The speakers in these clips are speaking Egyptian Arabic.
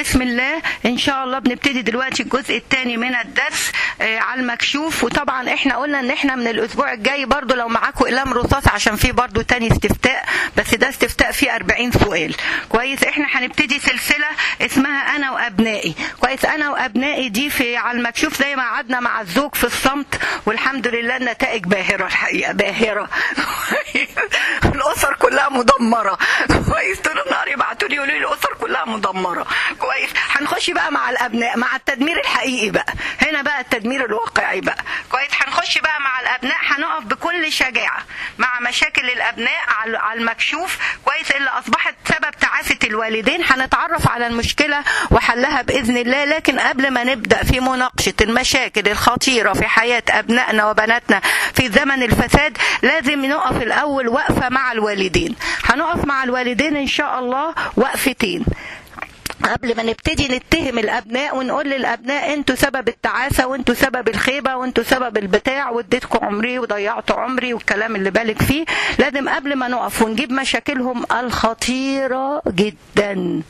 بسم الله ان شاء الله بنبتدي دلوقتي الجزء الثاني من الدرس آه، على المكشوف وطبعا احنا قلنا ان احنا من الاسبوع الجاي برضو لو معاكم اقلام رصاص عشان في برضو تاني استفتاء بس ده استفتاء فيه 40 سؤال كويس احنا هنبتدي سلسله اسمها انا وابنائي كويس انا وابنائي دي في على المكشوف زي ما قعدنا مع الزوج في الصمت والحمد لله النتائج باهره الحقيقه باهره الاسر كلها مدمره كويس طول النهار يبعتوا لي يقولوا لي الاسر كلها مدمره كويس هنخش بقى مع الابناء مع التدمير الحقيقي بقى هنا بقى التدمير الواقعي بقى كويس هنخش بقى مع الابناء هنقف بكل شجاعه مع مشاكل الابناء على على المكشوف كويس اللي اصبحت سبب تعاسه الوالدين هنتعرف على المشكله وحلها باذن الله لكن قبل ما نبدا في مناقشه المشاكل الخطيره في حياه ابنائنا وبناتنا في زمن الفساد لازم نقف الاول وقفه مع الوالدين هنقف مع الوالدين ان شاء الله وقفتين قبل ما نبتدي نتهم الابناء ونقول للابناء انتوا سبب التعاسه وانتوا سبب الخيبه وانتوا سبب البتاع واديتكم عمري وضيعتوا عمري والكلام اللي بالك فيه لازم قبل ما نقف ونجيب مشاكلهم الخطيره جدا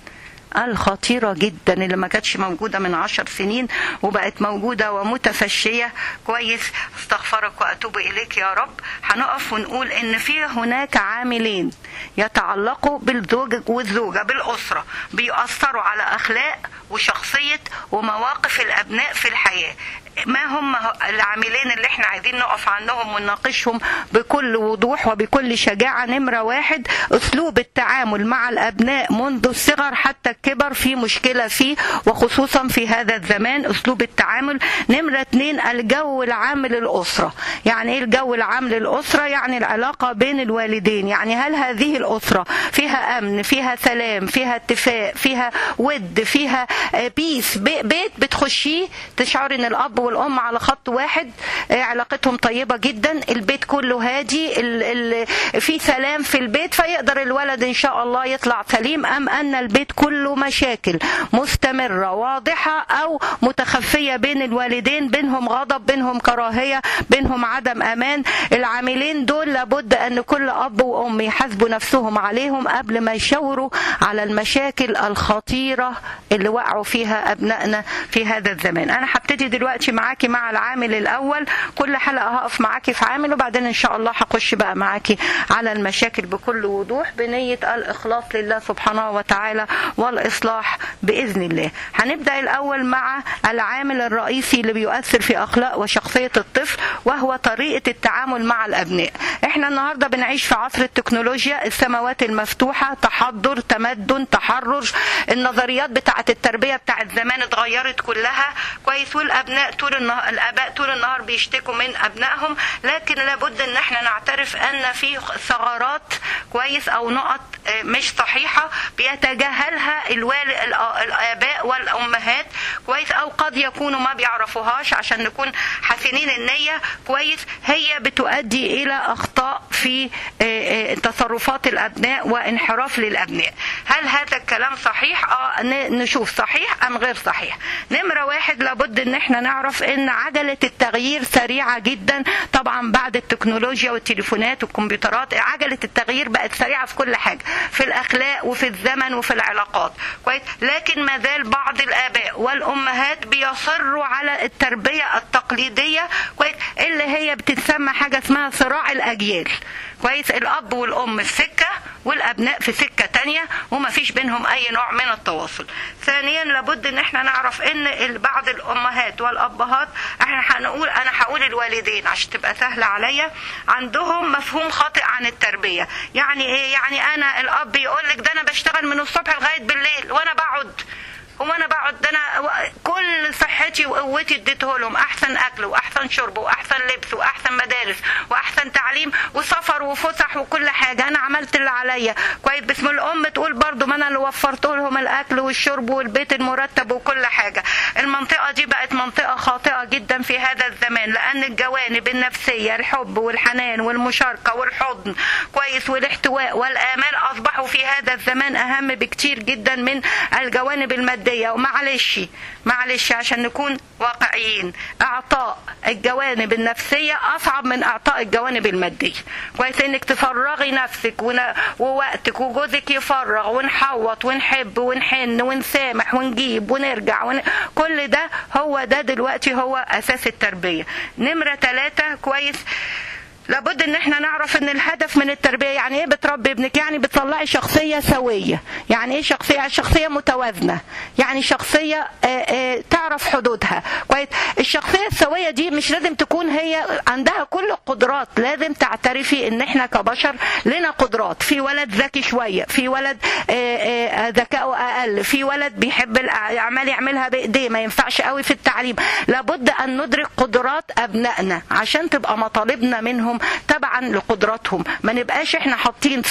الخطيرة جدا اللي ما كانتش موجودة من عشر سنين وبقت موجودة ومتفشية كويس استغفرك وأتوب إليك يا رب هنقف ونقول إن في هناك عاملين يتعلقوا بالزوج والزوجة بالأسرة بيؤثروا على أخلاق وشخصية ومواقف الأبناء في الحياة ما هم العاملين اللي احنا عايزين نقف عنهم ونناقشهم بكل وضوح وبكل شجاعة نمرة واحد اسلوب التعامل مع الابناء منذ الصغر حتى الكبر في مشكلة فيه وخصوصا في هذا الزمان اسلوب التعامل نمرة اتنين الجو العام للأسرة يعني ايه الجو العام للأسرة يعني العلاقة بين الوالدين يعني هل هذه الأسرة فيها أمن فيها سلام فيها اتفاق فيها ود فيها بيس بيت بتخشيه تشعر ان الأب والام على خط واحد علاقتهم طيبه جدا البيت كله هادي ال ال في سلام في البيت فيقدر الولد ان شاء الله يطلع سليم ام ان البيت كله مشاكل مستمره واضحه او متخفيه بين الوالدين بينهم غضب بينهم كراهيه بينهم عدم امان العاملين دول لابد ان كل اب وام يحاسبوا نفسهم عليهم قبل ما يشاوروا على المشاكل الخطيره اللي وقعوا فيها ابنائنا في هذا الزمان انا هبتدي دلوقتي معاكي مع العامل الاول كل حلقه هقف معاكي في عامل وبعدين ان شاء الله هخش بقى معاكي على المشاكل بكل وضوح بنيه الاخلاص لله سبحانه وتعالى والاصلاح باذن الله هنبدا الاول مع العامل الرئيسي اللي بيؤثر في اخلاق وشخصيه الطفل وهو طريقه التعامل مع الابناء احنا النهارده بنعيش في عصر التكنولوجيا السماوات المفتوحه تحضر تمدن تحرر النظريات بتاعه التربيه بتاعه زمان اتغيرت كلها كويس والابناء طول النهار الاباء طول النهار بيشتكوا من ابنائهم لكن لابد ان احنا نعترف ان في ثغرات كويس او نقط مش صحيحه بيتجاهلها الوالد الاباء والامهات كويس او قد يكونوا ما بيعرفوهاش عشان نكون حسنين النيه كويس هي بتؤدي الى اخطاء في تصرفات الابناء وانحراف للابناء هل هذا الكلام صحيح اه نشوف صحيح ام غير صحيح نمره واحد لابد ان احنا نعرف ان عجله التغيير سريعه جدا طبعا بعد التكنولوجيا والتليفونات والكمبيوترات عجله التغيير بقت سريعه في كل حاجه في الاخلاق وفي الزمن وفي العلاقات كويس لكن ما زال بعض الاباء والامهات بيصروا على التربيه التقليديه كويس اللي هي بتتسمى حاجه اسمها صراع الاجيال كويس الاب والام في سكه والابناء في سكه تانية وما فيش بينهم اي نوع من التواصل ثانيا لابد ان احنا نعرف ان بعض الامهات والابهات احنا هنقول انا هقول الوالدين عشان تبقى سهله عليا عندهم مفهوم خاطئ عن التربيه يعني ايه يعني انا الاب يقول لك ده انا بشتغل من الصبح لغايه بالليل وانا بقعد هو انا بقعد ده انا كل صحتي وقوتي اديته لهم احسن اكل واحسن شرب واحسن لبس واحسن مدارس واحسن تعليم وسفر وفسح وكل حاجه انا عملت اللي عليا كويس باسم الام تقول برضو ما انا اللي وفرت لهم الاكل والشرب والبيت المرتب وكل حاجه المنطقه دي بقت منطقه خاطئه جدا في هذا الزمان لان الجوانب النفسيه الحب والحنان والمشاركه والحضن كويس والاحتواء والامال اصبحوا في هذا الزمان اهم بكتير جدا من الجوانب الماديه الماديه ومعلش معلش عشان نكون واقعيين اعطاء الجوانب النفسيه اصعب من اعطاء الجوانب الماديه كويس انك تفرغي نفسك ون... ووقتك وجوزك يفرغ ونحوط ونحب ونحن ونسامح ونجيب ونرجع ون... كل ده هو ده دلوقتي هو اساس التربيه نمره ثلاثة كويس لابد ان احنا نعرف ان الهدف من التربيه يعني ايه بتربي ابنك يعني بتطلعي شخصيه سويه يعني ايه شخصيه شخصيه متوازنه يعني شخصيه آآ آآ تعرف حدودها كويس الشخصيه السويه دي مش لازم تكون هي عندها كل القدرات لازم تعترفي ان احنا كبشر لنا قدرات في ولد ذكي شويه في ولد ذكاؤه اقل في ولد بيحب الاعمال يعملها بايديه ما ينفعش قوي في التعليم لابد ان ندرك قدرات ابنائنا عشان تبقى مطالبنا منهم تبعا لقدراتهم ما نبقاش احنا حاطين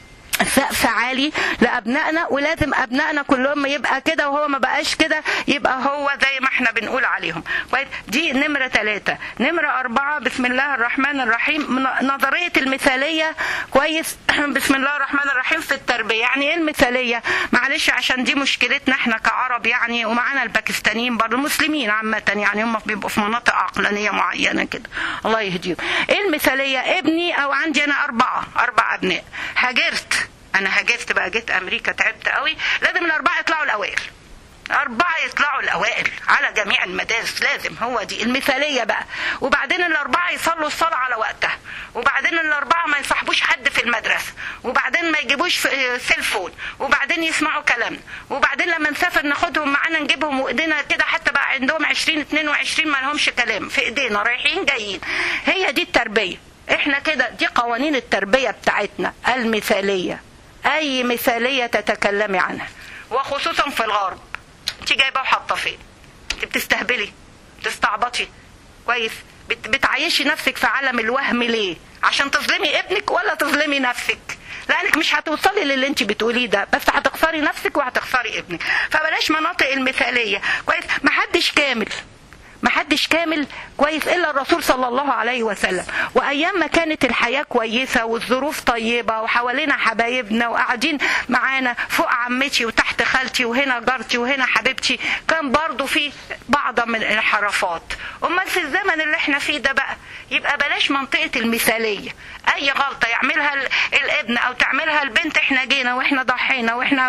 سقف عالي لابنائنا ولازم ابنائنا كلهم يبقى كده وهو ما بقاش كده يبقى هو زي ما احنا بنقول عليهم كويس دي نمره ثلاثة نمره أربعة بسم الله الرحمن الرحيم نظريه المثاليه كويس بسم الله الرحمن الرحيم في التربيه يعني ايه المثاليه معلش عشان دي مشكلتنا احنا كعرب يعني ومعانا الباكستانيين برضه المسلمين عامه يعني هم بيبقوا في مناطق عقلانيه معينه كده الله يهديهم ايه المثاليه ابني او عندي انا اربعه اربع ابناء هاجرت انا هاجرت بقى جيت امريكا تعبت قوي لازم الاربعه يطلعوا الاوائل أربعة يطلعوا الأوائل على جميع المدارس لازم هو دي المثالية بقى وبعدين الأربعة يصلوا الصلاة على وقتها وبعدين الأربعة ما يصاحبوش حد في المدرسة وبعدين ما يجيبوش سيلفون وبعدين يسمعوا كلامنا وبعدين لما نسافر ناخدهم معانا نجيبهم وإيدينا كده حتى بقى عندهم 20 22 ما لهمش كلام في إيدينا رايحين جايين هي دي التربية احنا كده دي قوانين التربية بتاعتنا المثالية أي مثالية تتكلمي عنها وخصوصا في الغرب انت جايبه وحاطه فين انت بتستهبلي بتستعبطي كويس بت... بتعيشي نفسك في عالم الوهم ليه عشان تظلمي ابنك ولا تظلمي نفسك لانك مش هتوصلي للي انت بتقوليه ده بس هتخسري نفسك وهتخسري ابنك فبلاش مناطق المثاليه كويس محدش كامل محدش كامل كويس الا الرسول صلى الله عليه وسلم وايام ما كانت الحياه كويسه والظروف طيبه وحوالينا حبايبنا وقاعدين معانا فوق عمتي وتحت خالتي وهنا جارتي وهنا حبيبتي كان برضو في بعض من الانحرافات امال في الزمن اللي احنا فيه ده بقى يبقى بلاش منطقه المثاليه اي غلطه يعملها الابن او تعملها البنت احنا جينا واحنا ضحينا واحنا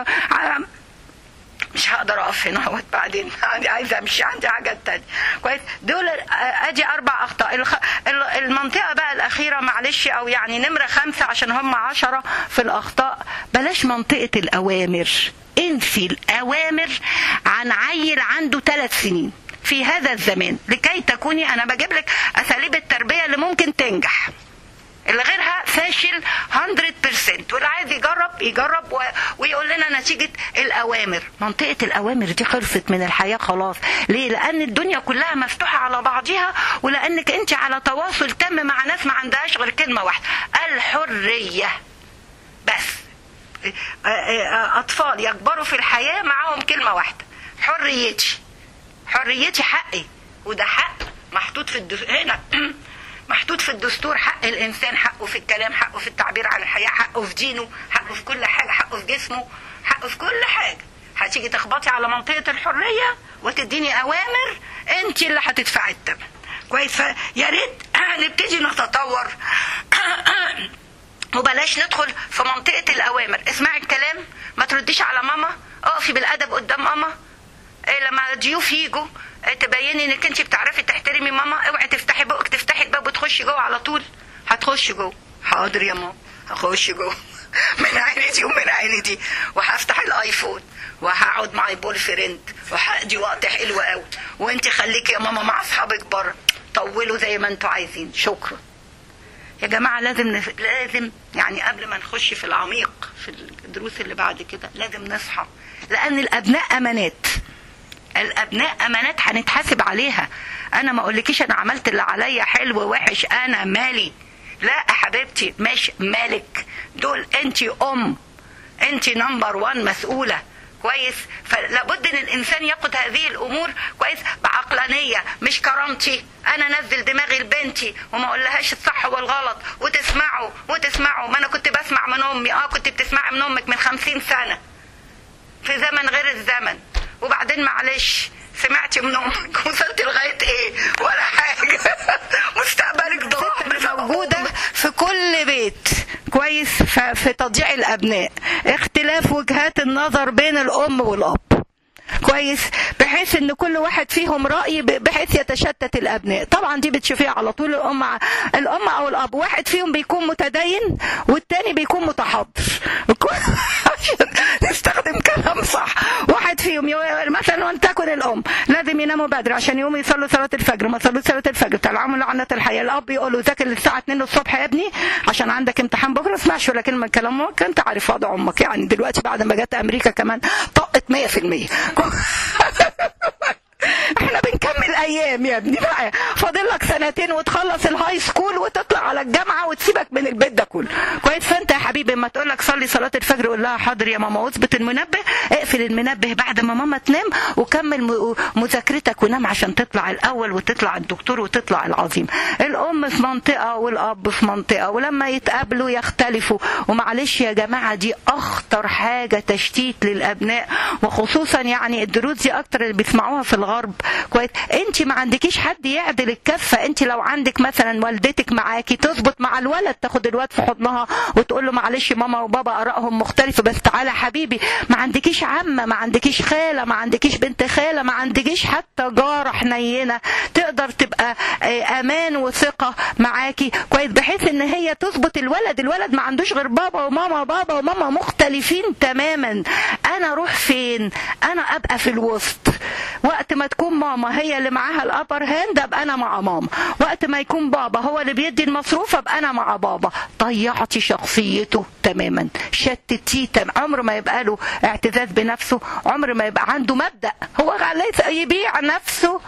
مش هقدر اقف هنا اهوت بعدين عندي عايزه امشي عندي حاجات تانية كويس دول ادي اربع اخطاء المنطقه بقى الاخيره معلش او يعني نمره خمسه عشان هم عشرة في الاخطاء بلاش منطقه الاوامر انفي الاوامر عن عيل عنده ثلاث سنين في هذا الزمان لكي تكوني انا بجيب لك اساليب التربيه اللي ممكن تنجح اللي غيرها فاشل 100% واللي عايز يجرب يجرب و... ويقول لنا نتيجة الأوامر منطقة الأوامر دي خلصت من الحياة خلاص ليه؟ لأن الدنيا كلها مفتوحة على بعضها ولأنك أنت على تواصل تم مع ناس ما عندهاش غير كلمة واحدة الحرية بس أطفال يكبروا في الحياة معاهم كلمة واحدة حريتي حريتي حقي وده حق محطوط في الدستور هنا محطوط في الدستور حق الانسان حقه في الكلام حقه في التعبير عن الحياه حقه في دينه حقه في كل حاجه حقه في جسمه حقه في كل حاجه هتيجي تخبطي على منطقه الحريه وتديني اوامر انت اللي هتدفعي الثمن كويس فيا ريت نبتدي نتطور وبلاش ندخل في منطقه الاوامر اسمعي الكلام ما ترديش على ماما اقفي بالادب قدام ماما إيه لما ضيوف يجوا تبيني انك انت بتعرفي تحترمي ماما اوعي تفتحي بقك تفتحي الباب وتخشي جوه على طول هتخشي جوه حاضر يا ماما هخش جوه من عيني دي ومن عيني دي وهفتح الايفون وهقعد مع بول فريند وهقضي وقت حلو قوي وانت خليكي يا ماما مع اصحابك بره طولوا زي ما انتوا عايزين شكرا يا جماعة لازم نف... لازم يعني قبل ما نخش في العميق في الدروس اللي بعد كده لازم نصحى لأن الأبناء أمانات الابناء امانات هنتحاسب عليها انا ما اقولكيش انا عملت اللي عليا حلو وحش انا مالي لا يا حبيبتي مش مالك دول انت ام انت نمبر وان مسؤوله كويس فلابد ان الانسان ياخد هذه الامور كويس بعقلانيه مش كرامتي انا انزل دماغي لبنتي وما اقولهاش الصح والغلط وتسمعوا وتسمعوا ما انا كنت بسمع من امي اه كنت بتسمعي من امك من خمسين سنه في زمن غير الزمن وبعدين معلش سمعتي من امك وصلت لغايه ايه ولا حاجه مستقبلك ضاع موجودة في كل بيت كويس ف- في تضييع الأبناء اختلاف وجهات النظر بين الأم والأب كويس بحيث ان كل واحد فيهم راي ب- بحيث يتشتت الابناء طبعا دي بتشوفيها على طول الام ع- الام او الاب واحد فيهم بيكون متدين والتاني بيكون متحضر عشان نستخدم كلام صح واحد فيهم يو- مثلا ولتكن الام لازم يناموا بدري عشان يقوموا يصلوا صلاه الفجر ما تصلوا صلاه الفجر طلعوا لعنه الحياه الاب يقول له ذاكر للساعه 2 الصبح يا ابني عشان عندك امتحان بكره ما اسمعش ولا كلمه من كلام امك انت عارف وضع امك يعني دلوقتي بعد ما جت امريكا كمان طقت 100% احنا بنكمل ايام يا ابني بقى فاضل لك سنتين وتخلص الهاي سكول وتطلع على الجامعه وتسيبك من البيت ده كله كويس فانت يا حبيبي اما تقول لك صلي صلاه الفجر قول لها حاضر يا ماما واظبط المنبه اقفل المنبه بعد ما ماما تنام وكمل م- مذاكرتك ونام عشان تطلع الاول وتطلع الدكتور وتطلع العظيم الام في منطقه والاب في منطقه ولما يتقابلوا يختلفوا ومعلش يا جماعه دي اخطر حاجه تشتيت للابناء وخصوصا يعني الدروس دي اكتر اللي بيسمعوها في الغرب كويس انت ما عندكيش حد يعدل الكفه انت لو عندك مثلا والدتك معاكي تظبط مع الولد تاخد الواد في حضنها وتقول له معلش ماما وبابا ارائهم مختلفه بس تعالى حبيبي ما عندكيش عمه ما عندكيش خاله ما عندكيش بنت خاله ما عندكيش حتى جاره حنينه تقدر تبقى آه، امان وثقه معاكي كويس بحيث ان هي تظبط الولد الولد ما عندوش غير بابا وماما بابا وماما مختلفين تماما انا اروح فين انا ابقى في الوسط وقت ما تكون ماما هي اللي معاها الابر هاند ابقى انا مع ماما وقت ما يكون بابا هو اللي بيدي المصروف ابقى انا مع بابا ضيعتي شخصيته تماما شتتيه تم عمر ما يبقى له اعتزاز بنفسه عمر ما يبقى عنده مبدا هو ليس يبيع نفسه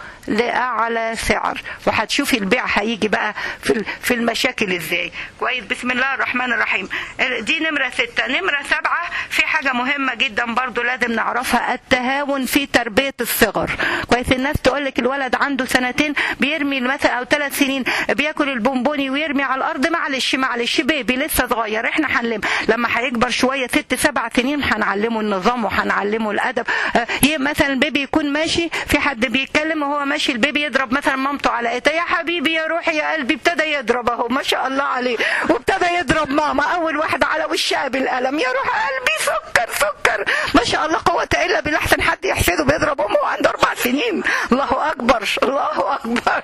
لاعلى سعر وهتشوفي البيع هيجي بقى في ال- في المشاكل ازاي كويس بسم الله الرحمن الرحيم دي نمره ستة نمره سبعة في حاجه مهمه جدا برضو لازم نعرفها التهاون في تربيه الصغر كويس الناس تقول لك الولد عنده سنتين بيرمي مثلا او ثلاث سنين بياكل البونبوني ويرمي على الارض معلش معلش بيبي لسه صغير احنا هنلم لما هيكبر شويه ست سبع سنين هنعلمه النظام وهنعلمه الادب آه، ي- مثلا البيبي يكون ماشي في حد بيتكلم وهو ماشي البيبي يضرب مثلا مامته على ايديه يا حبيبي يا روحي يا قلبي ابتدى يضرب اهو ما شاء الله عليه وابتدى يضرب ماما اول واحده على وشها بالقلم يا روح قلبي سكر سكر ما شاء الله قوه الا بالله احسن حد يحسده بيضرب امه وعنده اربع سنين الله اكبر الله اكبر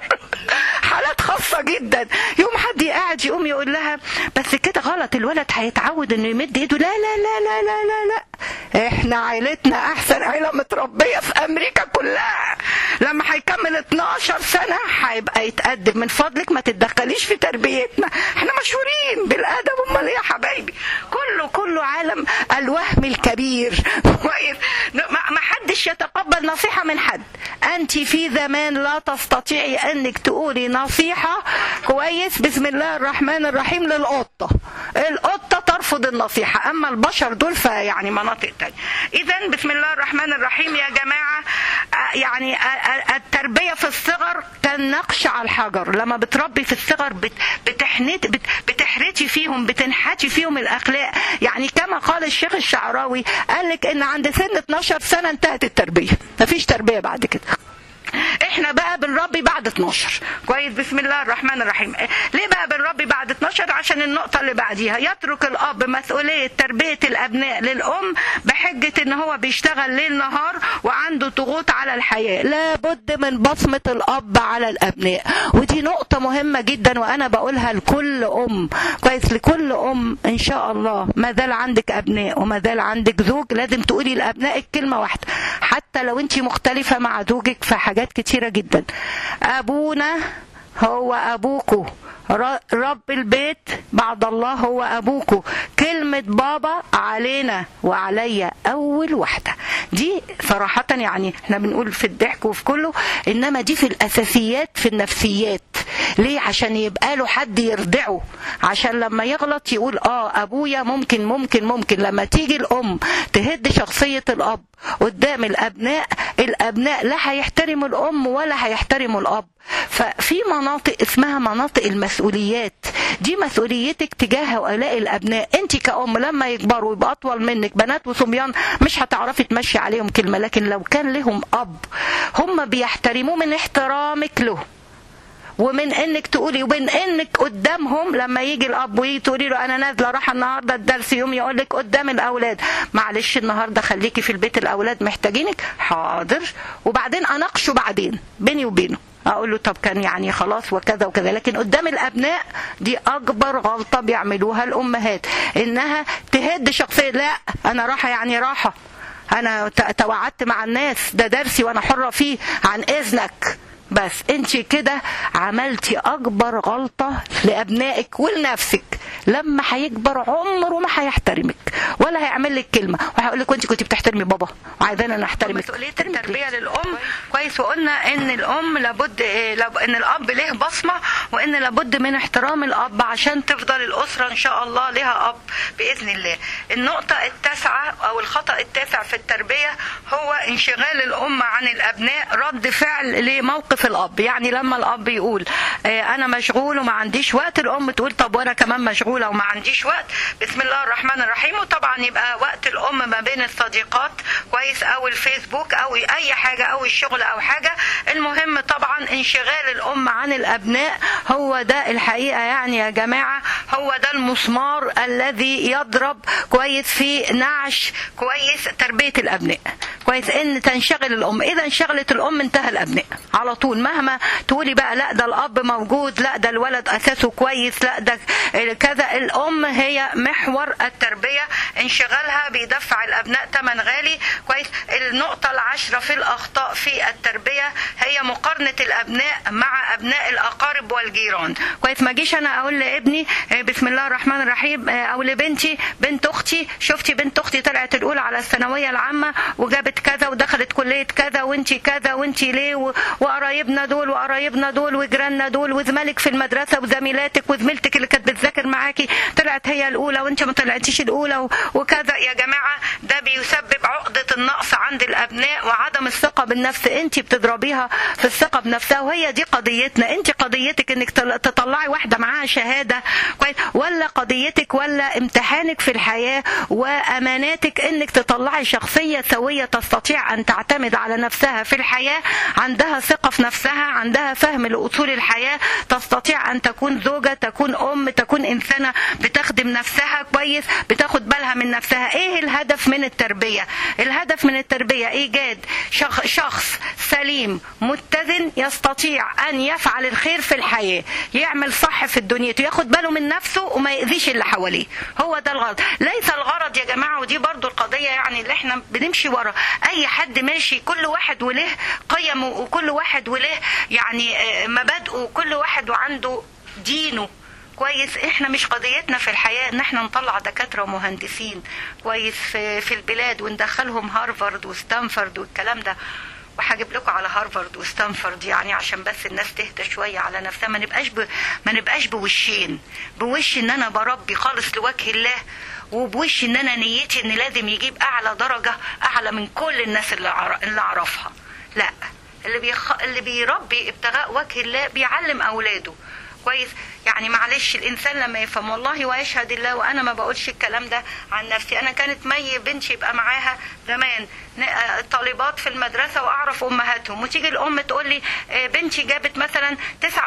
حالات خاصه جدا يوم حد قاعد يقوم يقول لها بس كده غلط الولد هيتعود انه يمد ايده لا لا لا لا لا لا لا احنا عيلتنا احسن عيله متربيه في امريكا كلها لما هيكمل 12 سنه هيبقى يتقدم من فضلك ما تتدخليش في تربيتنا احنا مشهورين بالادب امال ايه يا حبايبي كله كله عالم الوهم الكبير كويس ما ما حدش يتقبل نصيحه من حد انت في زمان لا تستطيعي انك تقولي نصيحه كويس بسم الله الرحمن الرحيم للقطه القطه ترفض النصيحه اما البشر دول فيعني مناطق تانية اذا بسم الله الرحمن الرحيم يا جماعه آه، يعني آه، آه، التربيه في الصغر كالنقش على الحجر لما بتربي في الصغر بت- بتحنت بت- بتحرتي فيهم بتنحتي فيهم الاخلاق يعني كما قال الشيخ الشعراوي قال لك ان عند سن 12 سنه انتهت التربيه مفيش تربيه بعد كده احنا بقى بنربي بعد 12 كويس بسم الله الرحمن الرحيم ليه بقى بنربي بعد 12 عشان النقطة اللي بعديها يترك الأب مسؤولية تربية الأبناء للأم بحجة إن هو بيشتغل ليل نهار وعنده ضغوط على الحياة لابد من بصمة الأب على الأبناء ودي نقطة مهمة جدا وأنا بقولها لكل أم كويس لكل أم إن شاء الله ما زال عندك أبناء وما زال عندك زوج لازم تقولي لأبنائك كلمة واحدة حتى لو أنت مختلفة مع زوجك في حاجات كتيرة جدا أبونا هو أبوكو ر- رب البيت بعد الله هو أبوكو كلمة بابا علينا وعليا أول واحدة دي صراحة يعني احنا بنقول في الضحك وفي كله إنما دي في الأساسيات في النفسيات ليه عشان يبقى له حد يرضعه عشان لما يغلط يقول اه ابويا ممكن ممكن ممكن لما تيجي الام تهد شخصية الاب قدام الابناء الابناء لا هيحترموا الام ولا هيحترموا الاب ففي مناطق اسمها مناطق المسؤوليات دي مسؤوليتك تجاه هؤلاء الابناء انت كأم لما يكبروا يبقى اطول منك بنات وصبيان مش هتعرفي تمشي عليهم كلمه لكن لو كان لهم اب هم بيحترموه من احترامك له ومن انك تقولي ومن انك قدامهم لما يجي الاب ويجي تقولي له انا نازله رايحه النهارده الدرس يوم يقول لك قدام الاولاد معلش النهارده خليكي في البيت الاولاد محتاجينك حاضر وبعدين اناقشه بعدين بيني وبينه اقول له طب كان يعني خلاص وكذا وكذا لكن قدام الابناء دي اكبر غلطه بيعملوها الامهات انها تهد شخصيه لا انا راحه يعني راحه انا ت- توعدت مع الناس ده درسي وانا حره فيه عن اذنك بس انت كده عملتي اكبر غلطة لابنائك ولنفسك لما هيكبر عمره ما هيحترمك ولا هيعمل لك كلمة وهيقول لك وانت كنت بتحترمي بابا وعايزانا نحترمك مسؤولية التربية للأم كويس وقلنا إن الأم لابد إيه، لاب- إن الأب له بصمة وإن لابد من احترام الأب عشان تفضل الأسرة إن شاء الله لها أب بإذن الله. النقطة التاسعة أو الخطأ التاسع في التربية هو انشغال الأم عن الأبناء رد فعل لموقف الأب، يعني لما الأب يقول آه، أنا مشغول وما عنديش وقت الأم تقول طب وأنا كمان مشغولة وما عنديش وقت بسم الله الرحمن الرحيم وطبعا يبقى وقت الأم ما بين الصديقات كويس أو الفيسبوك أو أي حاجة أو الشغل أو حاجة المهم طبعا انشغال الأم عن الأبناء هو ده الحقيقة يعني يا جماعة هو ده المسمار الذي يضرب كويس في نعش كويس تربية الأبناء كويس ان تنشغل الام اذا انشغلت الام انتهى الابناء على طول مهما تقولي بقى لا ده الاب موجود لا ده الولد اساسه كويس لا ده كذا الام هي محور التربيه انشغالها بيدفع الابناء ثمن غالي كويس النقطه العاشره في الاخطاء في التربيه هي مقارنه الابناء مع ابناء الاقارب والجيران كويس ما جيش انا اقول لابني آه، بسم الله الرحمن الرحيم آه، او لبنتي بنت اختي شفتي بنت اختي طلعت الاولى على الثانويه العامه وجابت كذا ودخلت كليه كذا وانتي كذا وانتي ليه و- وقرايبنا دول وقرايبنا دول وجيراننا دول وزمالك في المدرسه وزميلاتك وزميلتك اللي كانت بتذاكر معاكي طلعت هي الاولى وانت ما طلعتيش الاولى و- وكذا يا جماعه ده بيسبب عقده النقص عند الابناء وعدم الثقه بالنفس انت بتضربيها في الثقه بنفسها وهي دي قضيتنا انت قضيتك انك تل- تطلعي واحده معاها شهاده كويس ولا قضيتك ولا امتحانك في الحياه واماناتك انك تطلعي شخصيه سويه تستطيع ان تعتمد على نفسها في الحياه عندها ثقه في نفسها عندها فهم لاصول الحياه تستطيع ان تكون زوجه تكون ام تكون انسانه بتخدم نفسها كويس بتاخد بالها من نفسها ايه الهدف من التربيه الهدف من التربيه ايجاد شخ- شخص سليم متزن يستطيع ان يفعل الخير في الحياه يعمل صح في الدنيا ياخد باله من نفسه وما يأذيش اللي حواليه هو ده الغرض ليس الغرض يا جماعه ودي برضو القضيه يعني اللي احنا بنمشي ورا اي حد ماشي كل واحد وله قيمه وكل واحد وله يعني آه، مبادئه وكل واحد وعنده دينه كويس احنا مش قضيتنا في الحياه ان احنا نطلع دكاتره ومهندسين كويس في, في البلاد وندخلهم هارفارد وستانفورد والكلام ده وهجيب لكم على هارفارد وستانفورد يعني عشان بس الناس تهدى شويه على نفسها ما نبقاش ب... ما نبقاش بوشين بوش ان انا بربي خالص لوجه الله وبوش ان انا نيتي ان لازم يجيب اعلى درجه اعلى من كل الناس اللي أعر- اللي اعرفها لا اللي بيخ... اللي بيربي ابتغاء وجه الله بيعلم اولاده كويس يعني معلش الانسان لما يفهم والله ويشهد الله وانا ما بقولش الكلام ده عن نفسي انا كانت مي بنتي يبقى معاها زمان ن- آه، طالبات في المدرسه واعرف امهاتهم وتيجي الام تقول لي آه، بنتي جابت مثلا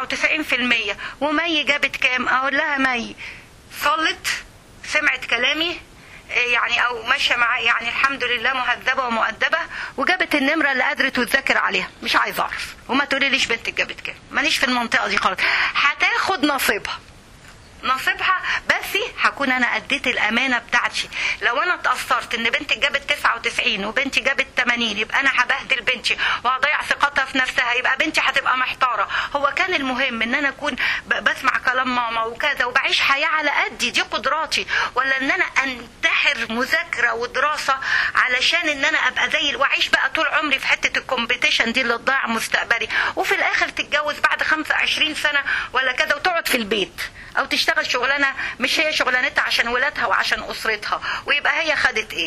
99% ومي جابت كام اقول لها مي صلت سمعت كلامي يعني او ماشيه معاه يعني الحمد لله مهذبه ومؤدبه وجابت النمره اللي قدرت وتذاكر عليها مش عايزه اعرف وما تقوليليش بنتك جابت كام ماليش في المنطقه دي خالص هتاخد نصيبها نصيبها بس هكون انا اديت الامانه بتاعتي لو انا اتاثرت ان بنتي جابت 99 وبنتي جابت 80 يبقى انا هبهدل بنتي وهضيع ثقتها في نفسها يبقى بنتي هتبقى محتاره هو كان المهم ان انا اكون ب- بسمع كلام ماما وكذا وبعيش حياه على قدي دي قدراتي ولا ان انا انتحر مذاكره ودراسه علشان ان انا ابقى زي واعيش بقى طول عمري في حته الكومبيتيشن دي اللي تضيع مستقبلي وفي الاخر تتجوز بعد 25 سنه ولا كذا وتقعد في البيت او تشتغل شغلانه مش هي شغلانتها عشان ولادها وعشان اسرتها ويبقى هي خدت ايه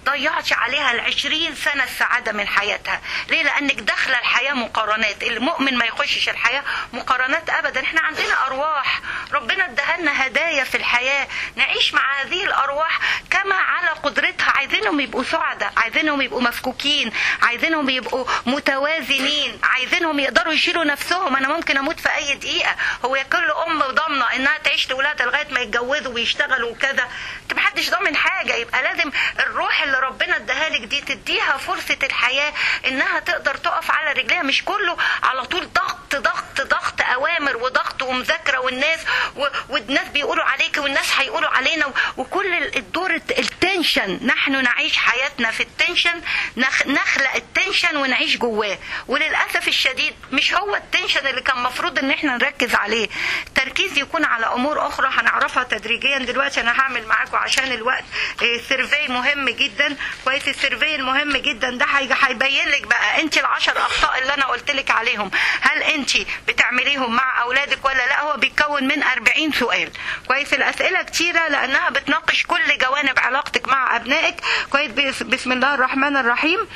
ضيعتي عليها العشرين سنة السعادة من حياتها ليه لأنك داخلة الحياة مقارنات المؤمن ما يخشش الحياة مقارنات أبدا احنا عندنا أرواح ربنا ادهلنا هدايا في الحياة نعيش مع هذه الأرواح كما على قدرتها عايزينهم يبقوا سعداء عايزينهم يبقوا مفكوكين عايزينهم يبقوا متوازنين عايزينهم يقدروا يشيلوا نفسهم انا ممكن اموت في اي دقيقه هو كل ام ضامنه انها تعيش لاولادها لغايه ما يتجوزوا ويشتغلوا وكذا انت محدش ضامن حاجه يبقى لازم الروح اللي ربنا اداها لك دي تديها فرصه الحياه انها تقدر تقف على رجليها مش كله على طول ضغط ضغط ضغط اوامر وضغط ومذاكره والناس و... والناس بيقولوا عليك والناس هيقولوا علينا و... وكل الدور التنشن نحن نعيش حياتنا في التنشن نخ... نخلق التنشن ونعيش جواه وللاسف الشديد مش هو التنشن اللي كان المفروض ان احنا نركز عليه التركيز يكون على امور اخرى هنعرفها تدريجيا دلوقتي انا هعمل معاكم عشان الوقت سيرفي مهم جدا كويس السيرفي المهم جدا ده هيبين لك بقى انت العشر اخطاء اللي انا قلت لك عليهم هل انت بتعمليهم مع اولادك ولا لا هو بيتكون من 40 سؤال كويس الاسئله كتيره لانها بتناقش كل جوانب علاقتك مع ابنائك كويس بسم الله الرحمن الرحيم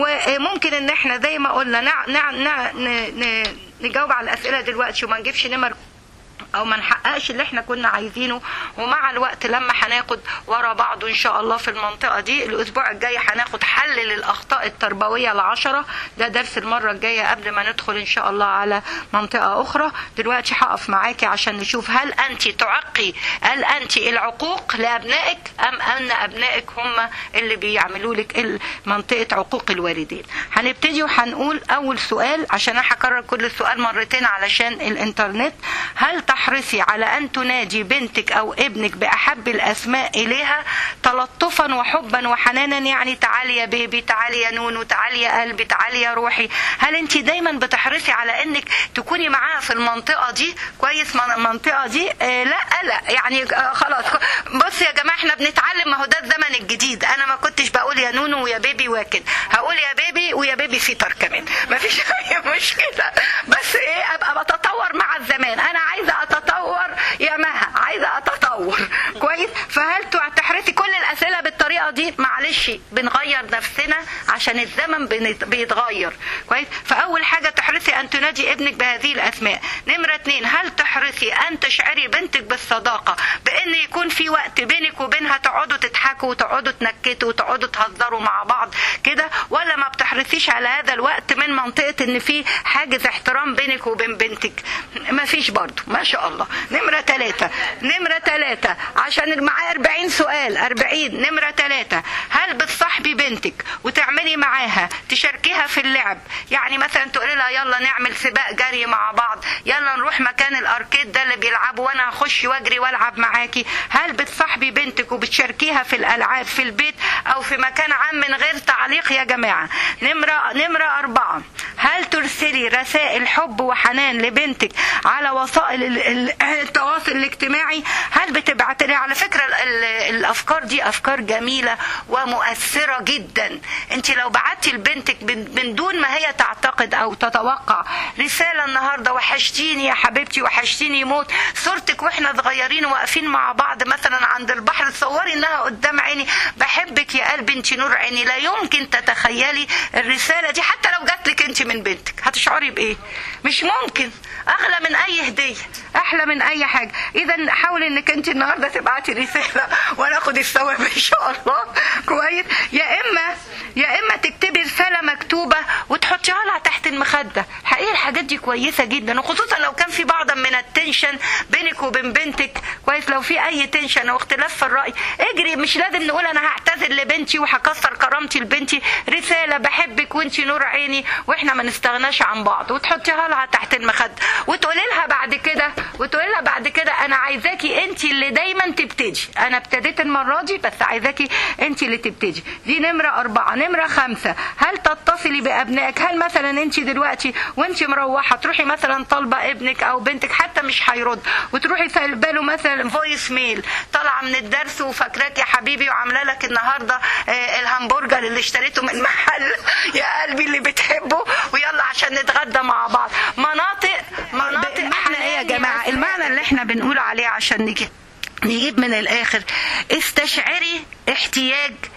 وممكن ان احنا زي ما قلنا نع... نع... نع... ن... نجاوب على الاسئله دلوقتي وما نجيبش نمر او ما نحققش اللي احنا كنا عايزينه ومع الوقت لما هناخد ورا بعض ان شاء الله في المنطقه دي الاسبوع الجاي هناخد حل للاخطاء التربويه العشره ده درس المره الجايه قبل ما ندخل ان شاء الله على منطقه اخرى دلوقتي هقف معاكي عشان نشوف هل انت تعقي هل انت العقوق لابنائك ام ان ابنائك هم اللي بيعملوا لك منطقه عقوق الوالدين هنبتدي وهنقول اول سؤال عشان انا هكرر كل سؤال مرتين علشان الانترنت هل تحرصي على أن تنادي بنتك أو ابنك بأحب الأسماء إليها تلطفا وحبا وحنانا يعني تعالي يا بيبي تعالي يا نونو تعالي يا قلبي تعالي يا روحي هل أنت دايما بتحرصي على أنك تكوني معاها في المنطقة دي كويس المنطقة دي آه لا لا يعني آه خلاص بص يا جماعة احنا بنتعلم ما هو ده الزمن الجديد أنا ما كنتش بقول يا نونو ويا بيبي واكد هقول يا بيبي ويا بيبي سيتر كمان ما فيش أي مشكلة بس إيه أبقى بتطور مع الزمان أنا عايزة اتطور يا مها عايزه اتطور كويس فهل تحرصي كل الاسئله بالطريقه دي معلش بنغير نفسنا عشان الزمن بيتغير كويس فاول حاجه تحرصي ان تنادي ابنك بهذه الاسماء نمره اتنين هل تحرصي ان تشعري بنتك بالصداقه بان يكون في وقت بينك وبينها تقعدوا تضحكوا وتقعدوا تنكتوا وتقعدوا تهزروا مع بعض كده ولا ما بتحرصيش على هذا الوقت من منطقه ان في حاجز احترام بينك وبين بنتك ما فيش برضه ما شاء الله نمرة ثلاثة نمرة ثلاثة عشان معايا 40 سؤال 40 نمرة ثلاثة هل بتصاحبي بنتك وتعملي معاها تشاركيها في اللعب يعني مثلا تقولي لها يلا نعمل سباق جري مع بعض يلا نروح مكان الاركيد ده اللي بيلعبوا وانا هخش واجري والعب معاكي هل بتصاحبي بنتك وبتشاركيها في الالعاب في البيت او في مكان عام من غير تعليق يا جماعة نمرة نمرة أربعة هل ترسلي رسائل حب وحنان لبنتك على وسائل التواصل الاجتماعي هل بتبعت لي على فكرة الأفكار دي أفكار جميلة ومؤثرة جدا انت لو بعتي لبنتك من دون ما هي تعتقد أو تتوقع رسالة النهاردة وحشتيني يا حبيبتي وحشتيني موت صورتك واحنا صغيرين واقفين مع بعض مثلا عند البحر تصوري انها قدام عيني بحبك يا قلبي انت نور عيني لا يمكن تتخيلي الرسالة دي حتى لو جات لك انت من بنتك هتشعري بايه مش ممكن اغلى من اي هديه احلى من اي حاجه اذا حاولي انك انت النهارده تبعتي رساله وناخد الثواب ان شاء الله كويس يا اما يا اما تكتبي رساله مكتوبه وتحطيها لها تحت المخده حقيقي الحاجات دي كويسه جدا وخصوصا لو كان في بعض من التنشن بينك وبين بنتك كويس لو في اي تنشن او اختلاف في الراي اجري مش لازم نقول انا هعتذر لبنتي وهكسر كرامتي لبنتي رساله بحبك وانت نور عيني واحنا ما نستغناش عن بعض وتحطيها لها تحت المخده وتقولي لها بعد كده وتقولي لها بعد كده انا عايزاكي انت اللي دايما تبتدي انا ابتديت المره دي بس عايزاكي انت اللي تبتدي دي نمره اربعه نمره خمسه هل تتصلي بابنائك هل مثلا انت دلوقتي وانت مروحه تروحي مثلا طالبه ابنك او بنتك حتى مش هيرد وتروحي سايبه له مثلا فويس ميل طالعه من الدرس وفاكراك يا حبيبي وعامله لك النهارده آه الهمبرجر اللي اشتريته من محل يا قلبي اللي بتحبه ويلا عشان نتغدى مع بعض مناطق مناطق معنى ايه يا جماعه المعنى اللي احنا بنقول عليه عشان نجيب نجيب من الاخر استشعري احتياج ابن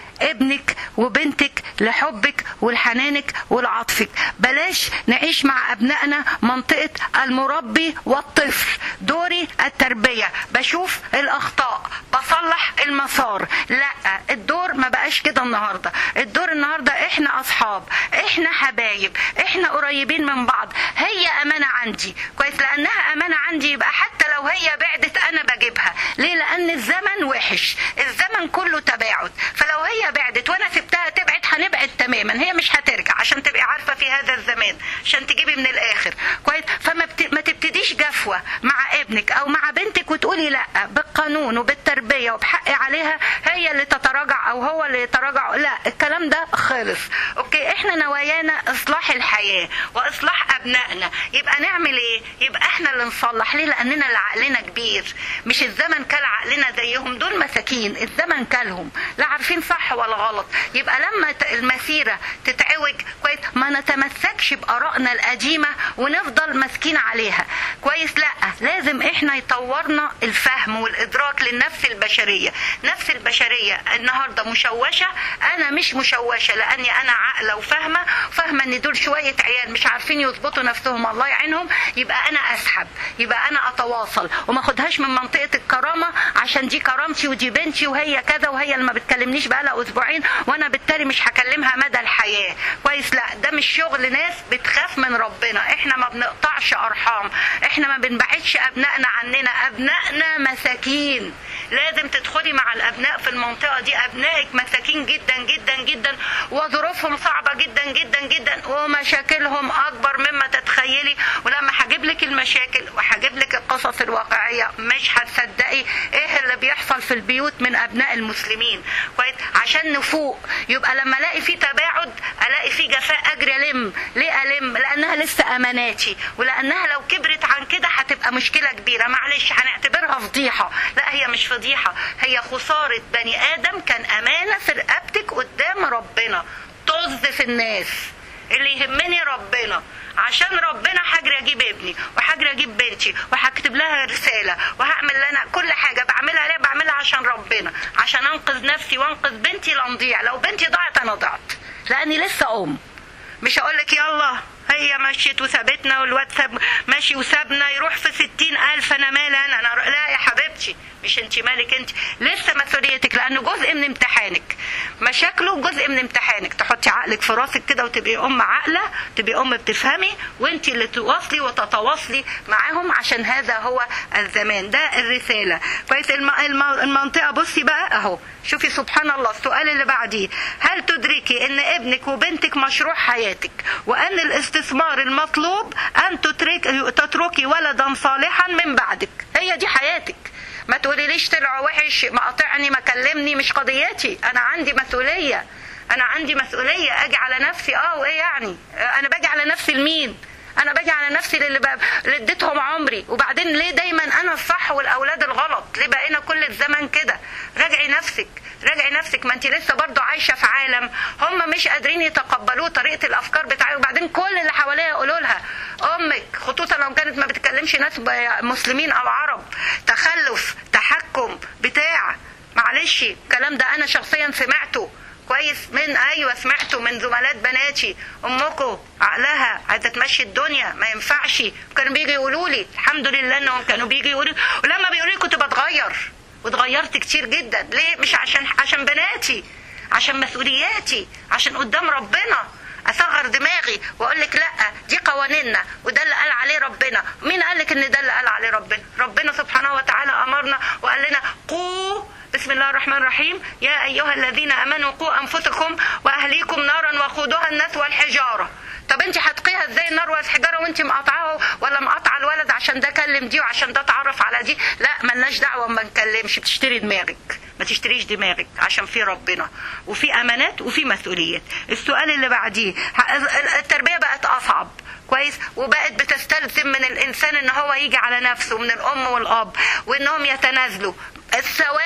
ابنك وبنتك لحبك ولحنانك ولعطفك بلاش نعيش مع ابنائنا منطقه المربي والطفل دوري التربيه بشوف الاخطاء بصلح المسار لا الدور ما بقاش كده النهارده الدور النهارده احنا اصحاب احنا حبايب احنا قريبين من بعض هي امانه عندي كويس لانها امانه عندي يبقى حتى لو هي بعدت انا بجيبها ليه لان الزمن وحش الزمن كله تباعد فلو هي بعدت وانا سبتها تبعد هنبعد تماما هي مش هترجع عشان تبقي عارفه في هذا الزمان عشان تجيبي من الاخر كويس فما بت... ما تبتديش جفوه مع ابنك او مع بنتك وتقولي لا بالقانون وبالتربيه وبحقي عليها هي اللي تتراجع او هو اللي يتراجع لا الكلام ده خالص اوكي احنا نوايانا اصلاح الحياه واصلاح ابنائنا يبقى نعمل ايه يبقى احنا اللي نصلح ليه لاننا اللي عقلنا كبير مش الزمن كل عقلنا زيهم دول مساكين الزمن كلهم لا عارفين صح ولا غلط يبقى لما المسيره تتعوج كويس ما نتمسكش بارائنا القديمه ونفضل ماسكين عليها كويس لا لازم احنا يطورنا الفهم والادراك للنفس البشريه نفس البشريه النهارده مشوشه انا مش مشوشه لاني انا عاقله وفاهمه فاهمه ان دول شويه عيال مش عارفين يظبطوا نفسهم الله يعينهم يبقى انا اسحب يبقى انا اتواصل وما اخدهاش من منطقه الكرامه عشان دي كرامتي ودي بنتي وهي كذا وهي اللي ما بتكلمنيش بقالها اسبوعين وانا بالتالي مش هكلمها مدى الحياه كويس لا ده مش شغل ناس بتخاف من ربنا احنا ما بنقطعش ارحام احنا ما بنبعدش ابنائنا عننا ابنائنا مساكين لازم تدخلي مع الابناء في المنطقه دي ابنائك مساكين جدا جدا جدا وظروفهم صعبه جدا جدا جدا ومشاكلهم اكبر مما تتخيلي ولما هجيب لك المشاكل وهجيب لك القصص الواقعيه مش هتصدقي ايه اللي بيحصل في البيوت من ابناء المسلمين كويس عشان نفوق يبقى لما الاقي في تباعد الاقي في جفاء اجري الم ليه الم لانها لسه اماناتي ولانها لو كبرت عن كده هتبقى مشكله كبيره معلش هنعتبرها فضيحه لا هي مش فضيحه هي خساره بني ادم كان امانه في رقبتك قدام ربنا طز في الناس اللي يهمني ربنا عشان ربنا هجري اجيب ابني وهجري اجيب بنتي وهكتب لها رساله وهعمل لنا كل حاجه بعملها ليه بعملها عشان ربنا عشان انقذ نفسي وانقذ بنتي لا نضيع لو بنتي ضاعت انا ضعت لاني لسه ام مش هقول لك يلا هي مشيت وسابتنا والواد ساب ماشي وسابنا يروح في ستين ألف أنا مالي أنا, أنا لا يا حبيبتي مش أنت مالك أنت لسه مسؤوليتك لأنه جزء من امتحانك مشاكله جزء من امتحانك تحطي عقلك في راسك كده وتبقي أم عاقلة تبقي أم بتفهمي وأنت اللي تواصلي وتتواصلي معاهم عشان هذا هو الزمان ده الرسالة كويس الم... الم... المنطقة بصي بقى أهو شوفي سبحان الله السؤال اللي بعديه هل تدركي ان ابنك وبنتك مشروع حياتك وان الاستثمار المطلوب ان تترك تتركي ولدا صالحا من بعدك هي دي حياتك ما تقوليليش طلع وحش ما قاطعني ما كلمني مش قضيتي انا عندي مسؤوليه انا عندي مسؤوليه اجي على نفسي اه وايه يعني انا باجي على نفسي لمين انا باجي على نفسي للي, ب... اللي اديتهم عمري وبعدين ليه دايما انا الصح والاولاد الغلط ليه بقينا كل الزمن كده راجعي نفسك راجعي نفسك ما انت لسه برضو عايشه في عالم هم مش قادرين يتقبلوه طريقه الافكار بتاعي وبعدين كل اللي حواليها يقولوا لها امك خصوصا لو كانت ما بتتكلمش ناس مسلمين او عرب تخلف تحكم بتاع معلش الكلام ده انا شخصيا سمعته كويس من ايوه سمعته من زملات بناتي امكم عقلها عايزه تمشي الدنيا ما ينفعش كانوا بيجي يقولوا لي الحمد لله انهم كانوا بيجي يقولوا ولما بيقولوا لي كنت بتغير واتغيرت كتير جدا ليه مش عشان عشان بناتي عشان مسؤولياتي عشان قدام ربنا اصغر دماغي واقول لك لا دي قوانيننا وده اللي قال عليه ربنا مين قال لك ان ده اللي قال عليه ربنا ربنا سبحانه وتعالى امرنا وقال لنا قوا بسم الله الرحمن الرحيم يا ايها الذين امنوا قوا انفسكم واهليكم نارا وقودها الناس والحجاره طب انت هتقيها ازاي النار والحجاره وانت مقاطعاه ولا مقاطعه الولد عشان ده كلم دي وعشان ده اتعرف على دي لا ملناش دعوه ما نكلمش بتشتري دماغك ما تشتريش دماغك عشان في ربنا وفي امانات وفي مسؤوليات السؤال اللي بعديه التربيه بقت اصعب كويس وبقت بتستلزم من الانسان ان هو يجي على نفسه من الام والاب وانهم يتنازلوا الثواب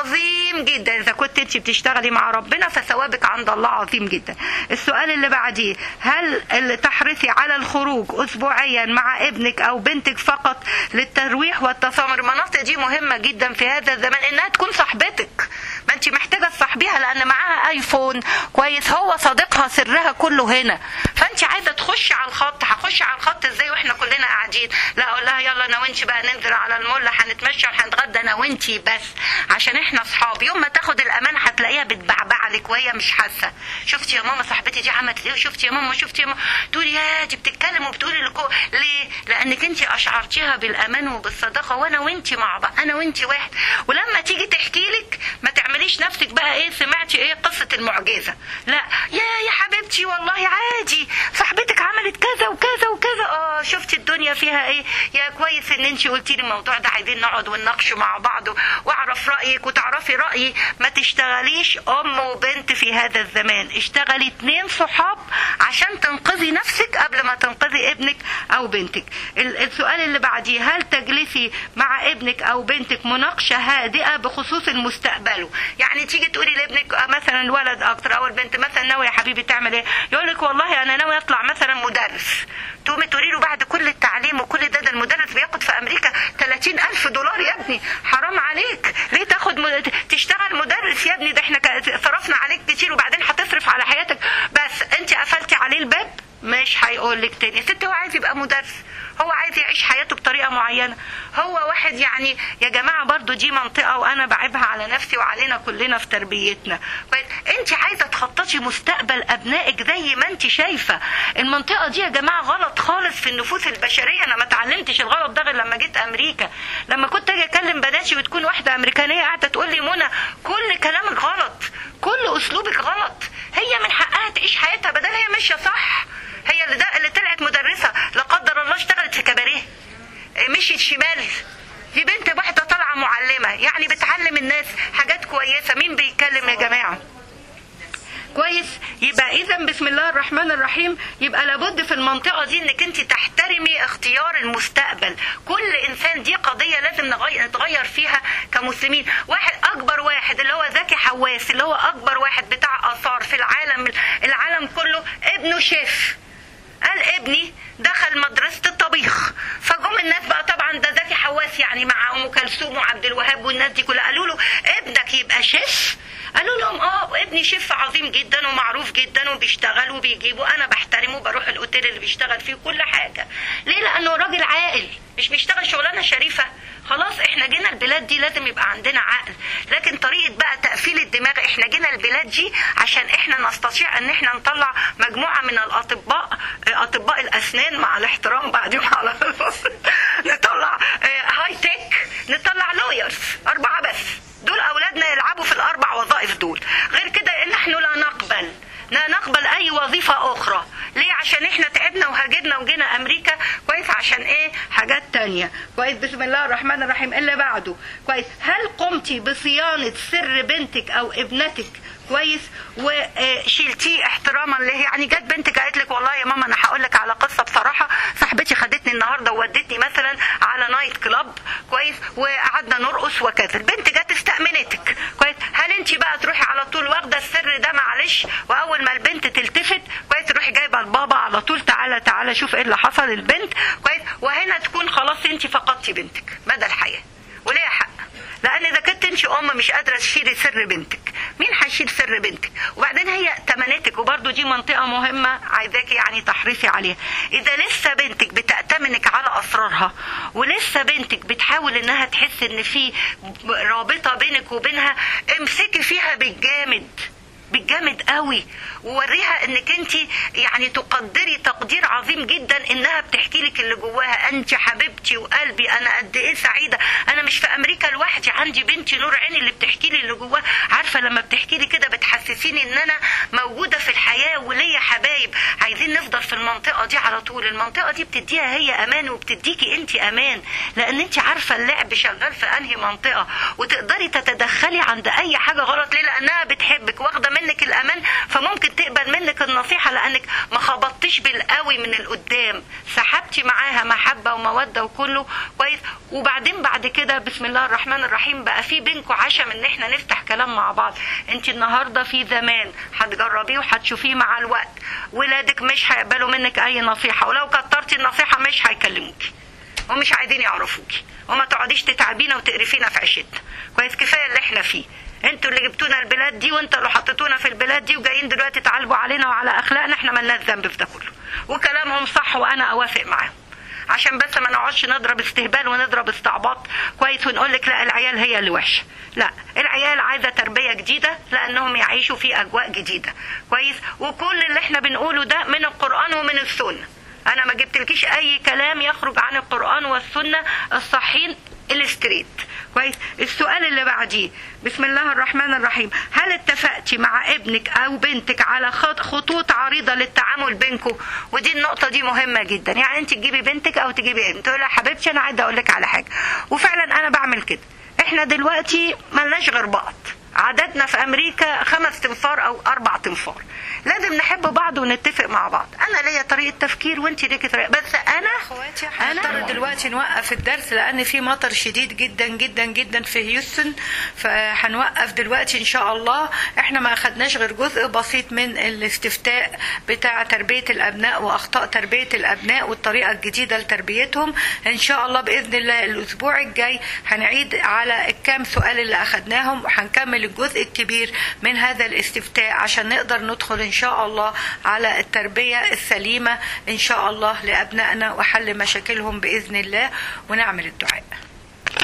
عظيم جدا اذا كنت انت بتشتغلي مع ربنا فثوابك عند الله عظيم جدا السؤال اللي بعديه هل اللي تحرصي على الخروج اسبوعيا مع ابنك او بنتك فقط للترويح والتسامر المناطق دي مهمه جدا في هذا الزمان انها تكون صاحبتك ما انت محتاجه تصاحبيها لان معاها ايفون كويس هو صديقها سرها كله هنا فانت عايزه تخشي على الخط هخش على الخط ازاي واحنا كلنا قاعدين لا اقول لها يلا انا وانت بقى ننزل على المول هنتمشى وهنتغدى انا وانت بس عشان احنا اصحاب يوم ما تاخد الامان هتلاقيها بتبعبع لك وهي مش حاسه شفتي يا ماما صاحبتي دي عملت ايه شفتي يا ماما شفتي يا ماما تقولي يا دي بتتكلم وبتقولي لكو ليه لانك انت اشعرتيها بالامان وبالصداقه وانا وانت مع بعض انا وانت واحد ولما تيجي تحكي لك ما تعمليش نفسك بقى ايه سمعتي ايه قصه المعجزه لا يا يا حبيبتي والله عادي صاحبتك عملت كذا وكذا وكذا اه شفتي الدنيا فيها ايه يا كويس ان انت قلتي لي الموضوع ده عايزين نقعد ونناقشه مع بعض واعرف رايك وتعرفي رايي ما تشتغليش ام وبنت في هذا الزمان اشتغلي اتنين صحاب عشان تنقذي نفسك قبل ما تنقذي ابنك او بنتك السؤال اللي بعديه هل تجلسي مع ابنك او بنتك مناقشه هادئه بخصوص المستقبل يعني تيجي تقولي لابنك مثلا الولد اكتر او البنت مثلا ناوي يا حبيبي تعمل ايه يقول لك والله انا ناوي اطلع مثلا مدرس تقومي تقولي له بعد كل التعليم وكل ده ده المدرس بياخد في امريكا 30 الف دولار يا ابني حرام عليك ليه تاخد م... تشتغل مدرس يا ابني ده احنا صرفنا عليك كتير وبعدين هتصرف على حياتك بس انت قفلتي عليه الباب مش هيقول لك تاني يا ست هو عايز يبقى مدرس هو عايز يعيش حياته بطريقه معينه هو واحد يعني يا جماعه برضو دي منطقه وانا بعيبها على نفسي وعلينا كلنا في تربيتنا انت عايزه تخططي مستقبل ابنائك زي ما انت شايفه المنطقه دي يا جماعه غلط خالص في النفوس البشريه انا ما اتعلمتش الغلط ده غير لما جيت امريكا لما كنت اجي اكلم بناتي وتكون واحده امريكانيه قاعده تقول لي منى كل كلامك غلط كل اسلوبك غلط هي من حقها تعيش حياتها بدل هي ماشيه صح هي اللي, ده اللي طلعت مدرسه لا قدر الله اشتغلت في كباريه مشيت شمال دي بنت واحده طالعه معلمه يعني بتعلم الناس حاجات كويسه مين بيتكلم يا جماعه كويس يبقى اذا بسم الله الرحمن الرحيم يبقى لابد في المنطقه دي انك انت تحترمي اختيار المستقبل كل انسان دي قضيه لازم نغير نتغير فيها كمسلمين واحد اكبر واحد اللي هو زكي حواس اللي هو اكبر واحد بتاع اثار في العالم العالم كله ابنه شيف قال ابني دخل مدرسة الطبيخ فجم الناس بقى طبعا ده زكي حواس يعني مع ام كلثوم وعبد الوهاب والناس دي كلها قالوا له ابنك يبقى شيف قالوا لهم اه ابني شيف عظيم جدا ومعروف جدا وبيشتغل وبيجيبه انا بحترمه بروح الاوتيل اللي بيشتغل فيه كل حاجه ليه لانه راجل عاقل مش بيشتغل شغلانه شريفه خلاص احنا جينا البلاد دي لازم يبقى عندنا عقل لكن طريقه بقى تقفيل الدماغ احنا جينا البلاد دي عشان احنا نستطيع ان احنا نطلع مجموعه من الاطباء اطباء الاسنان مع الاحترام بعدين على نطلع هاي تك نطلع لويرز اربعه بس دول اولادنا يلعبوا في الاربع وظائف دول غير كده نحن لا نقبل لا نقبل اي وظيفة اخرى ليه عشان احنا تعبنا وهاجرنا وجينا امريكا كويس عشان ايه حاجات تانية كويس بسم الله الرحمن الرحيم اللي بعده كويس هل قمتي بصيانة سر بنتك او ابنتك كويس وشلتيه احتراما له يعني جت بنتك قالت لك والله يا ماما انا هقول لك على قصه بصراحه صاحبتي خدتني النهارده وودتني مثلا على نايت كلاب كويس وقعدنا نرقص وكذا البنت جت استأمنتك كويس هل انت بقى تروحي على طول واخده السر ده معلش واول ما البنت تلتفت كويس تروحي جايبه البابا على طول تعالى تعالى شوف ايه اللي حصل البنت كويس وهنا تكون خلاص انت فقدتي بنتك مدى الحياه وليها حق لان اذا كنت انت ام مش قادره تشيلي سر بنتك مين هيشيل سر بنتك وبعدين هي تمنتك وبرده دي منطقه مهمه عايزاكي يعني تحرصي عليها اذا لسه بنتك بتأتمنك على اسرارها ولسه بنتك بتحاول انها تحس ان في رابطه بينك وبينها امسكي فيها بالجامد بالجامد قوي ووريها انك انت يعني تقدري تقدير عظيم جدا انها بتحكي لك اللي جواها انت حبيبتي وقلبي انا قد ايه سعيده انا مش في امريكا لوحدي عندي بنتي نور عيني اللي بتحكي لي اللي جواها عارفه لما بتحكي لي كده بتحسسيني ان انا موجوده في الحياه وليا حبايب عايزين نفضل في المنطقه دي على طول المنطقه دي بتديها هي امان وبتديكي انت امان لان انت عارفه اللعب شغال في انهي منطقه وتقدري تتدخلي عند اي حاجه غلط ليه لانها بتحبك واخده منك الامان فممكن تقبل منك النصيحه لانك ما خبطتيش بالقوي من القدام سحبتي معاها محبه وموده وكله كويس وبعدين بعد كده بسم الله الرحمن الرحيم بقى في بينكم عشم ان احنا نفتح كلام مع بعض انت النهارده في زمان هتجربيه وهتشوفيه مع الوقت ولادك مش هيقبلوا منك اي نصيحه ولو كترتي النصيحه مش هيكلموكي ومش عايزين يعرفوكي وما تقعديش تتعبينا وتقرفينا في عيشتنا كويس كفايه اللي احنا فيه انتوا اللي جبتونا البلاد دي وانتوا اللي حطيتونا في البلاد دي وجايين دلوقتي تعالبوا علينا وعلى اخلاقنا احنا ملناش ذنب في ده كله وكلامهم صح وانا اوافق معاهم عشان بس ما نقعدش نضرب استهبال ونضرب استعباط كويس ونقول لك لا العيال هي اللي وحشه لا العيال عايزه تربيه جديده لانهم يعيشوا في اجواء جديده كويس وكل اللي احنا بنقوله ده من القران ومن السنه انا ما جبتلكيش اي كلام يخرج عن القران والسنه الصحيحين الستريت كويس السؤال اللي بعديه بسم الله الرحمن الرحيم هل اتفقتي مع ابنك او بنتك على خطوط عريضه للتعامل بينكم ودي النقطه دي مهمه جدا يعني انت تجيبي بنتك او تجيبي ابنك تقول لها حبيبتي انا عايزه اقول لك على حاجه وفعلا انا بعمل كده احنا دلوقتي ملناش غير بعض عددنا في امريكا خمس تنفار او اربع تنفار لازم نحب بعض ونتفق مع بعض انا ليا طريقه تفكير وانت ليكي طريقه بس انا اخواتي هنضطر دلوقتي نوقف الدرس لان في مطر شديد جدا جدا جدا في هيوستن فهنوقف دلوقتي ان شاء الله احنا ما اخدناش غير جزء بسيط من الاستفتاء بتاع تربيه الابناء واخطاء تربيه الابناء والطريقه الجديده لتربيتهم ان شاء الله باذن الله الاسبوع الجاي هنعيد على الكام سؤال اللي اخدناهم وهنكمل الجزء الكبير من هذا الاستفتاء عشان نقدر ندخل ان شاء الله على التربيه السليمه ان شاء الله لابنائنا وحل مشاكلهم باذن الله ونعمل الدعاء